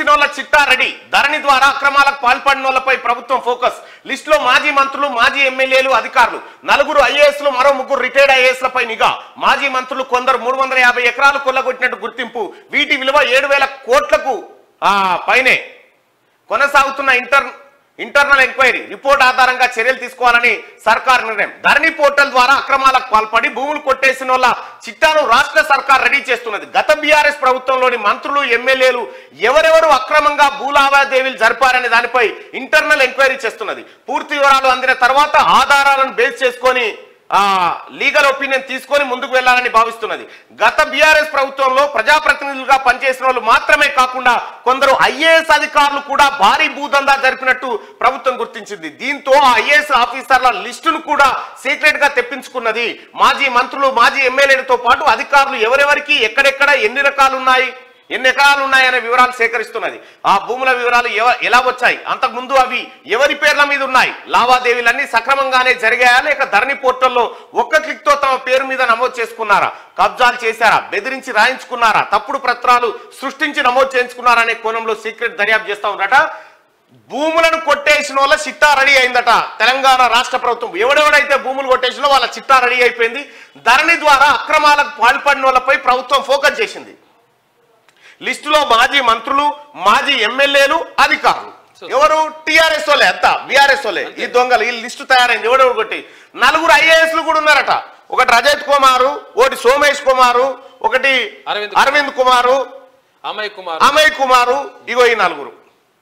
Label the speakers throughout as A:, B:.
A: కొట్టేసిన వాళ్ళ చిట్టా రెడీ ధరణి ద్వారా అక్రమాలకు పాల్పడిన వాళ్ళపై ప్రభుత్వం ఫోకస్ లిస్టులో మాజీ మంత్రులు మాజీ ఎమ్మెల్యేలు అధికారులు నలుగురు ఐఏఎస్లు మరో ముగ్గురు రిటైర్డ్ ఐఏఎస్లపై నిఘా మాజీ మంత్రులు కొందరు మూడు వందల యాభై ఎకరాలు కొల్లగొట్టినట్టు గుర్తింపు వీటి విలువ ఏడు వేల కోట్లకు ఆ, పైనే కొనసాగుతున్న ఇంటర్ ఇంటర్నల్ ఎంక్వైరీ రిపోర్ట్ ఆధారంగా చర్యలు తీసుకోవాలని సర్కార్ నిర్ణయం ధరణి పోర్టల్ ద్వారా అక్రమాలకు పాల్పడి భూములు కొట్టేసిన వాళ్ళ చిట్టాను రాష్ట్ర సర్కార్ రెడీ చేస్తున్నది గత బీఆర్ఎస్ ప్రభుత్వంలోని మంత్రులు ఎమ్మెల్యేలు ఎవరెవరు అక్రమంగా భూ లావాదేవీలు జరిపారనే దానిపై ఇంటర్నల్ ఎంక్వైరీ చేస్తున్నది పూర్తి వివరాలు అందిన తర్వాత ఆధారాలను బేస్ చేసుకొని ఆ లీగల్ ఒపీనియన్ తీసుకొని ముందుకు వెళ్లాలని భావిస్తున్నది గత బీఆర్ఎస్ ప్రభుత్వంలో ప్రజాప్రతినిధులుగా పనిచేసిన వాళ్ళు మాత్రమే కాకుండా కొందరు ఐఏఎస్ అధికారులు కూడా భారీ భూదందా జరిపినట్టు ప్రభుత్వం గుర్తించింది దీంతో ఆ ఐఏఎస్ ఆఫీసర్ల లిస్టును కూడా సీక్రెట్ గా తెప్పించుకున్నది మాజీ మంత్రులు మాజీ ఎమ్మెల్యేలతో పాటు అధికారులు ఎవరెవరికి ఎక్కడెక్కడ ఎన్ని రకాలు ఉన్నాయి ఎన్ని ఎకరాలు ఉన్నాయనే వివరాలు సేకరిస్తున్నది ఆ భూముల వివరాలు ఎవ- ఎలా వచ్చాయి అంతకుముందు అవి ఎవరి పేర్ల మీద ఉన్నాయి లావాదేవీలన్నీ సక్రమంగానే జరిగాయా లేక ధరణి పోర్టల్లో ఒక్క క్లిక్ తో తమ పేరు మీద నమోదు చేసుకున్నారా కబ్జాలు చేశారా బెదిరించి రాయించుకున్నారా తప్పుడు పత్రాలు సృష్టించి నమోదు చేయించుకున్నారా అనే కోణంలో సీక్రెట్ దర్యాప్తు చేస్తా ఉందట భూములను కొట్టేసిన వాళ్ళ చిట్టా రెడీ అయిందట తెలంగాణ రాష్ట్ర ప్రభుత్వం ఎవడెవడైతే భూములు కొట్టేసినో వాళ్ళ చిట్టా రెడీ అయిపోయింది ధరణి ద్వారా అక్రమాలకు పాల్పడిన వాళ్ళపై ప్రభుత్వం ఫోకస్ చేసింది లిస్టులో మాజీ మంత్రులు మాజీ ఎమ్మెల్యేలు అధికారులు ఎవరు టిఆర్ఎస్ వాళ్ళే అంత బీఆర్ఎస్ వాళ్ళే ఈ దొంగలు ఈ లిస్టు తయారైంది ఎవడెవడు కొట్టి నలుగురు ఐఏఎస్లు కూడా ఉన్నారట ఒకటి రజత్ కుమారు ఒకటి సోమేష్ కుమారు ఒకటి
B: అరవింద్
A: అరవింద్ కుమారు
B: అమయ్ కుమార్
A: అమయ్ కుమారు ఇగో ఈ నలుగురు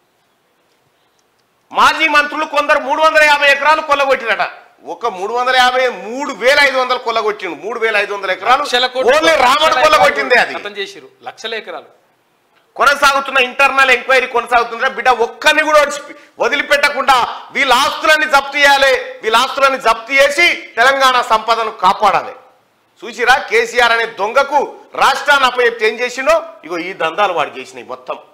A: మాజీ మంత్రులు కొందరు మూడు వందల యాభై ఎకరాలు కొల్లగొట్టినట ఒక మూడు వందల యాభై మూడు వేల ఐదు వందలు కొల్లగొట్టిండు మూడు వేల ఐదు వందల ఎకరాలు
B: లక్షల కోట్లు
A: ఓన్లీ రామడు
B: లక్షల
A: కొల్లగొట్టిందే అది
B: ఖతం చేసిరు లక్షల ఎకరాలు
A: కొనసాగుతున్న ఇంటర్నల్ ఎంక్వైరీ కొనసాగుతుందా బిడ్డ ఒక్కరిని కూడా వదిలి- వదిలిపెట్టకుండా వీళ్ళ ఆస్తులన్నీ జప్తు చేయాలి వీళ్ళ ఆస్తులన్నీ జప్తు చేసి తెలంగాణ సంపదను కాపాడాలి చూసిరా కేసీఆర్ అనే దొంగకు రాష్ట్రాన్ని అప్పచెప్తే ఏం చేసిండో ఇగో ఈ దందాలు వాడు చేసినాయి మొత్తం